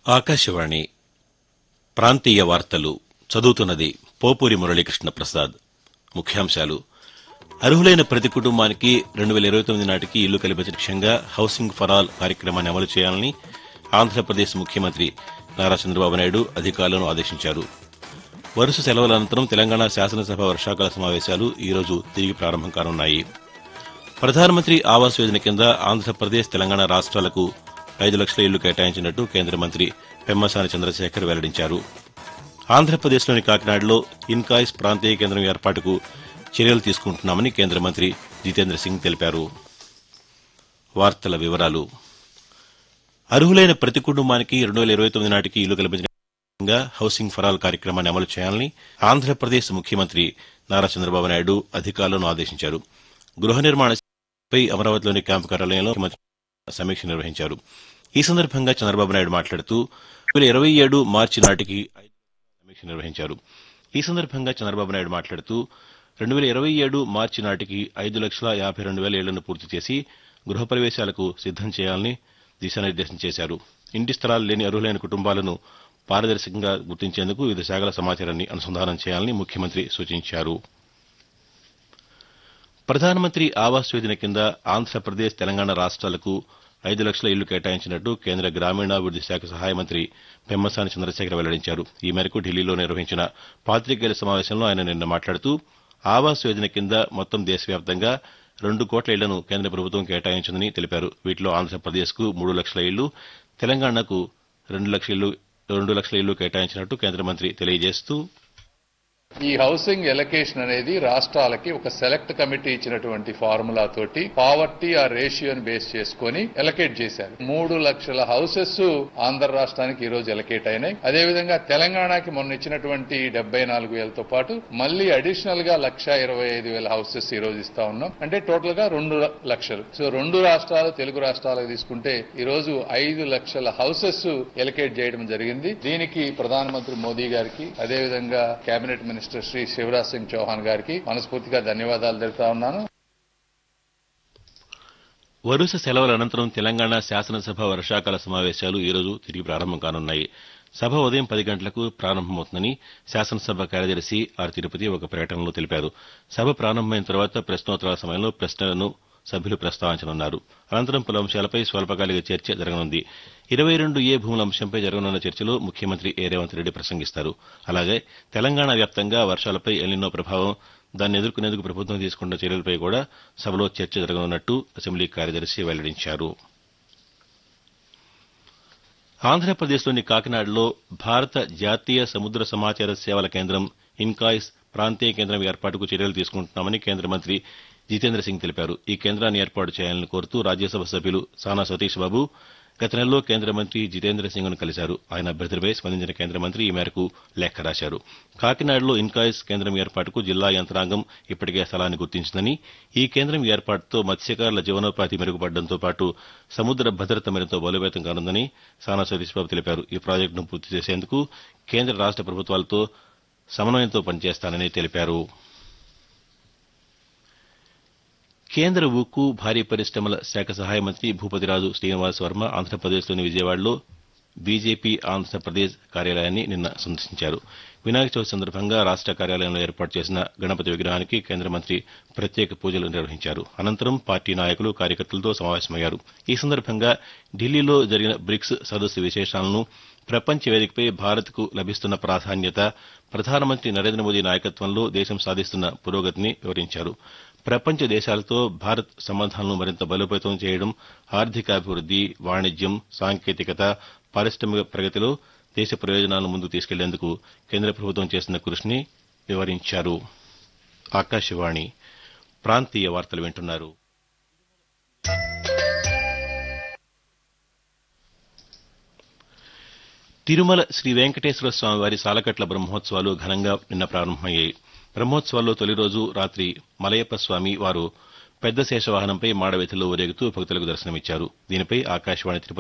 ఆకాశవాణి ప్రాంతీయ వార్తలు చదువుతున్నది పోపూరి మురళీకృష్ణ ప్రసాద్ ముఖ్యాంశాలు అర్హులైన ప్రతి కుటుంబానికి రెండు వేల ఇరవై తొమ్మిది నాటికి ఇల్లు కల్పించే లక్ష్యంగా హౌసింగ్ ఫర్ ఆల్ కార్యక్రమాన్ని అమలు చేయాలని ఆంధ్రప్రదేశ్ ముఖ్యమంత్రి నారా చంద్రబాబు నాయుడు అధికారులను ఆదేశించారు వరుస సెలవుల అనంతరం తెలంగాణ శాసనసభ వర్షాకాల సమావేశాలు ఈ రోజు తిరిగి ప్రారంభం కానున్నాయి ప్రధానమంత్రి ఆవాస్ యోజన కింద ఆంధ్రప్రదేశ్ తెలంగాణ రాష్ట్రాలకు ఐదు లక్షల ఇళ్లు కేటాయించినట్టు కేంద్ర మంత్రి పెమ్మసాని చంద్రశేఖర్ వెల్లడించారు ఆంధ్రప్రదేశ్లోని కాకినాడలో ఇన్కాయిస్ ప్రాంతీయ కేంద్రం ఏర్పాటుకు చర్యలు తీసుకుంటున్నామని కేంద్ర మంత్రి జితేంద్ర సింగ్ తెలిపారు వార్తల వివరాలు అర్హులైన ప్రతి కుటుంబానికి రెండు వేల ఇరవై తొమ్మిది నాటికి ఇల్లు కల్పించగా హౌసింగ్ ఫర్ ఆల్ కార్యక్రమాన్ని అమలు చేయాలని ఆంధ్రప్రదేశ్ ముఖ్యమంత్రి నారా చంద్రబాబు నాయుడు అధికారులను ఆదేశించారు గృహ నిర్మాణపై అమరావతిలోని క్యాంపు కార్యాలయంలో ముఖ్యమంత్రి సమీక్ష నిర్వహించారు ఈ సందర్భంగా చంద్రబాబు నాయుడు మాట్లాడుతూ రెండు వేల ఇరవై ఏడు మార్చి నాటికి ఐదు సమీక్ష నిర్వహించారు ఈ సందర్భంగా చంద్రబాబు నాయుడు మాట్లాడుతూ రెండు వేల ఇరవై ఏడు మార్చి నాటికి ఐదు లక్షల యాభై రెండు వేల ఇళ్లను పూర్తి చేసి గృహ ప్రవేశాలకు సిద్దం చేయాలని దిశానిర్దేశం చేశారు ఇంటి స్థలాలు లేని అర్హులైన కుటుంబాలను పారదర్శకంగా గుర్తించేందుకు వివిధ శాఖల సమాచారాన్ని అనుసంధానం చేయాలని ముఖ్యమంత్రి సూచించారు ప్రధానమంత్రి ఆవాస్ యోజన కింద ఆంధ్రప్రదేశ్ తెలంగాణ రాష్ట్రాలకు ఐదు లక్షల ఇళ్లు కేటాయించినట్టు కేంద్ర గ్రామీణాభివృద్ది శాఖ సహాయ మంత్రి పెమ్మసాని చంద్రశేఖర్ వెల్లడించారు ఈ మేరకు ఢిల్లీలో నిర్వహించిన పాతికేయుల సమావేశంలో ఆయన నిన్న మాట్లాడుతూ ఆవాస్ యోజన కింద మొత్తం దేశవ్యాప్తంగా రెండు కోట్ల ఇళ్లను కేంద్ర ప్రభుత్వం కేటాయించిందని తెలిపారు వీటిలో ఆంధ్రప్రదేశ్కు మూడు లక్షల ఇళ్లు తెలంగాణకు రెండు లక్షల ఇళ్లు రెండు లక్షల ఇళ్లు కేటాయించినట్టు కేంద్ర మంత్రి తెలియజేస్తూ ఈ హౌసింగ్ ఎలకేషన్ అనేది రాష్ట్రాలకి ఒక సెలెక్ట్ కమిటీ ఇచ్చినటువంటి ఫార్ములా తోటి పావర్టీ ఆ రేషియోని బేస్ చేసుకొని ఎలకేట్ చేశారు మూడు లక్షల హౌసెస్ ఆంధ్ర రాష్ట్రానికి ఈ రోజు ఎలకేట్ అయినాయి అదేవిధంగా తెలంగాణకి మొన్న ఇచ్చినటువంటి డెబ్బై నాలుగు వేలతో పాటు మళ్ళీ అడిషనల్ గా లక్ష ఇరవై ఐదు వేల హౌసెస్ ఈ రోజు ఇస్తా ఉన్నాం అంటే టోటల్ గా రెండు లక్షలు సో రెండు రాష్ట్రాలు తెలుగు రాష్ట్రాలకు తీసుకుంటే ఈ రోజు ఐదు లక్షల హౌసెస్ ఎలకేట్ చేయడం జరిగింది దీనికి ప్రధానమంత్రి మోదీ గారికి అదేవిధంగా కేబినెట్ మినిస్టర్ శ్రీ శివరాజ్ సింగ్ చౌహాన్ గారికి మనస్ఫూర్తిగా ధన్యవాదాలు తెలుపుతా ఉన్నాను వరుస సెలవుల అనంతరం తెలంగాణ శాసనసభ వర్షాకాల సమావేశాలు ఈ రోజు తిరిగి ప్రారంభం కానున్నాయి సభ ఉదయం పది గంటలకు ప్రారంభమవుతుందని శాసనసభ కార్యదర్శి ఆర్ తిరుపతి ఒక ప్రకటనలో తెలిపారు సభ ప్రారంభమైన తర్వాత ప్రశ్నోత్తరాల సమయంలో ప్రశ్నలను సభ్యులు ప్రస్తావించనున్నారు అనంతరం పలు అంశాలపై స్వల్పకాలిక చర్చ జరగనుంది ఇరవై రెండు ఏ భూముల అంశంపై జరగనున్న చర్చలో ముఖ్యమంత్రి ఏ రేవంత్ రెడ్డి ప్రసంగిస్తారు అలాగే తెలంగాణ వ్యాప్తంగా వర్షాలపై ఎల్నినో ప్రభావం దాన్ని ఎదుర్కొనేందుకు ప్రభుత్వం తీసుకున్న చర్యలపై కూడా సభలో చర్చ జరగనున్నట్టు అసెంబ్లీ కార్యదర్శి వెల్లడించారు ఆంధ్రప్రదేశ్లోని కాకినాడలో భారత జాతీయ సముద్ర సమాచార సేవల కేంద్రం ఇన్కాయిస్ ప్రాంతీయ కేంద్రం ఏర్పాటుకు చర్యలు తీసుకుంటున్నామని కేంద్ర మంత్రి జితేంద్ర సింగ్ తెలిపారు ఈ కేంద్రాన్ని ఏర్పాటు చేయాలని కోరుతూ రాజ్యసభ సభ్యులు సానా సతీష్ బాబు గత నెలలో కేంద్ర మంత్రి జితేంద్ర సింగ్ను కలిశారు ఆయన అభ్యర్థులపై స్పందించిన కేంద్ర మంత్రి ఈ మేరకు లేఖ రాశారు కాకినాడలో ఇన్కాయిస్ కేంద్రం ఏర్పాటుకు జిల్లా యంత్రాంగం ఇప్పటికే స్థలాన్ని గుర్తించిందని ఈ కేంద్రం ఏర్పాటుతో మత్స్యకారుల జీవనోపాధి మెరుగుపడడంతో పాటు సముద్ర భద్రత మరింత బలోపేతం కానుందని సానా సతీష్ బాబు తెలిపారు ఈ ప్రాజెక్టును పూర్తి చేసేందుకు కేంద్ర రాష్ట ప్రభుత్వాలతో సమన్వయంతో పనిచేస్తానని తెలిపారు కేంద్ర ఉక్కు భారీ పరిశ్రమల శాఖ సహాయ మంత్రి భూపతిరాజు శ్రీనివాస్ వర్మ ఆంధ్రప్రదేశ్లోని విజయవాడలో బీజేపీ ఆంధ్రప్రదేశ్ కార్యాలయాన్ని నిన్న సందర్శించారు వినాయక చవితి సందర్భంగా రాష్ట కార్యాలయంలో ఏర్పాటు చేసిన గణపతి విగ్రహానికి కేంద్ర మంత్రి ప్రత్యేక పూజలు నిర్వహించారు అనంతరం పార్టీ నాయకులు కార్యకర్తలతో సమావేశమయ్యారు ఈ సందర్భంగా ఢిల్లీలో జరిగిన బ్రిక్స్ సదస్సు విశేషాలను ప్రపంచ వేదికపై భారత్కు లభిస్తున్న ప్రాధాన్యత ప్రధానమంత్రి నరేంద్ర మోదీ నాయకత్వంలో దేశం సాధిస్తున్న పురోగతిని వివరించారు ప్రపంచ దేశాలతో భారత్ సంబంధాలను మరింత బలోపేతం చేయడం ఆర్థికాభివృద్ది వాణిజ్యం సాంకేతికత పారిశ్రామిక ప్రగతిలో దేశ ప్రయోజనాలను ముందుకు తీసుకెళ్లేందుకు కేంద్ర ప్రభుత్వం చేస్తున్న కృషిని వివరించారు ఆకాశవాణి ప్రాంతీయ వార్తలు వింటున్నారు తిరుమల శ్రీ వెంకటేశ్వర స్వామి వారి సాలకట్ల బ్రహ్మోత్సవాలు ఘనంగా నిన్న ప్రారంభమయ్యాయి బ్రహ్మోత్సవాల్లో తొలి రోజు రాత్రి మలయప్ప స్వామి వారు పెద్ద శేషవాహనంపై మాడవీధిలో ఊరేగుతూ భక్తులకు దర్శనమిచ్చారు దీనిపై ఆకాశవాణి తిరుపతి